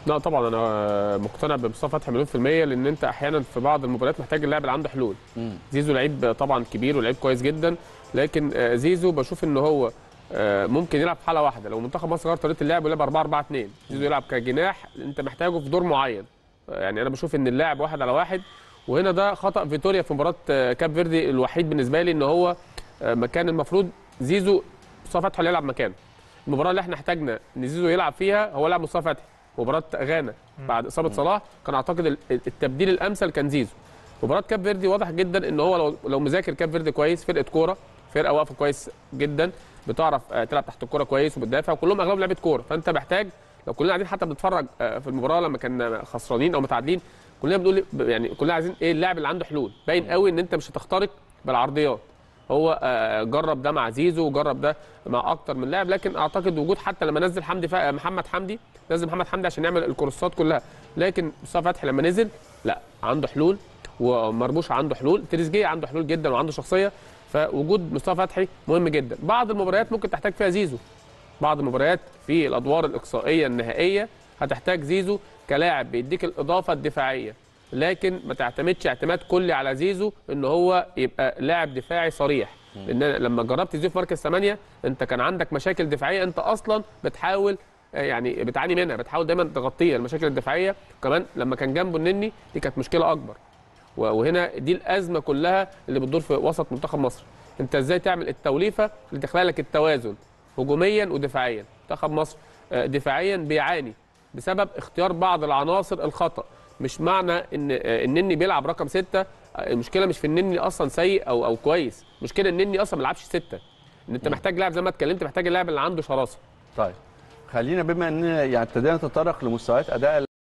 لا طبعا انا مقتنع بمصطفى فتحي مليون في الميه لان انت احيانا في بعض المباريات محتاج اللاعب اللي عنده حلول مم. زيزو لعيب طبعا كبير ولعيب كويس جدا لكن آه، زيزو بشوف ان هو آه، ممكن يلعب في حاله واحده لو منتخب مصر غير طريقه اللعب ويلعب 4 4 2 زيزو يلعب كجناح انت محتاجه في دور معين آه، يعني انا بشوف ان اللاعب واحد على واحد وهنا ده خطا فيتوريا في مباراه آه، كاب فيردي الوحيد بالنسبه لي ان هو آه، مكان المفروض زيزو مصطفى فتحي اللي يلعب مكانه المباراه اللي احنا احتاجنا ان زيزو يلعب فيها هو لعب مصطفى فتحي مباراه غانا بعد اصابه صلاح كان اعتقد ال- التبديل الامثل كان زيزو مباراه كاب فيردي واضح جدا ان هو لو لو مذاكر كاب فيردي كويس فرقه كوره فرقه واقفه كويس جدا بتعرف آه، تلعب تحت الكوره كويس وبتدافع وكلهم اغلبهم لعيبه كوره فانت محتاج لو كلنا قاعدين حتى بنتفرج آه، في المباراه لما كنا خسرانين او متعادلين كلنا بنقول يعني كلنا عايزين ايه اللاعب اللي عنده حلول باين قوي ان انت مش هتخترق بالعرضيات هو آه، جرب ده مع زيزو وجرب ده مع اكتر من لاعب لكن اعتقد وجود حتى لما نزل حمدي فا- محمد حمدي نزل محمد حمدي عشان يعمل الكورسات كلها لكن مصطفى فتحي لما نزل لا عنده حلول ومرموش عنده حلول تريزيجيه عنده حلول جدا وعنده شخصيه فوجود مصطفى فتحي مهم جدا بعض المباريات ممكن تحتاج فيها زيزو بعض المباريات في الادوار الاقصائيه النهائيه هتحتاج زيزو كلاعب بيديك الاضافه الدفاعيه لكن ما تعتمدش اعتماد كلي على زيزو ان هو يبقى لاعب دفاعي صريح لان لما جربت زيزو في مركز 8 انت كان عندك مشاكل دفاعيه انت اصلا بتحاول آه، يعني بتعاني منها بتحاول دايما تغطيها المشاكل الدفاعيه كمان لما كان جنبه النني دي كانت مشكله اكبر و- وهنا دي الازمه كلها اللي بتدور في وسط منتخب مصر انت ازاي تعمل التوليفه اللي تخلق لك التوازن هجوميا ودفاعيا منتخب مصر آه، دفاعيا بيعاني بسبب اختيار بعض العناصر الخطا مش معنى ان آه، النني بيلعب رقم ستة آه، المشكله مش في النني اصلا سيء او او كويس المشكله ان النني اصلا ما بيلعبش ستة ان انت محتاج لاعب زي ما اتكلمت محتاج اللاعب اللي عنده شراسه طيب خلينا بما ان يعني ابتدينا نتطرق لمستويات اداء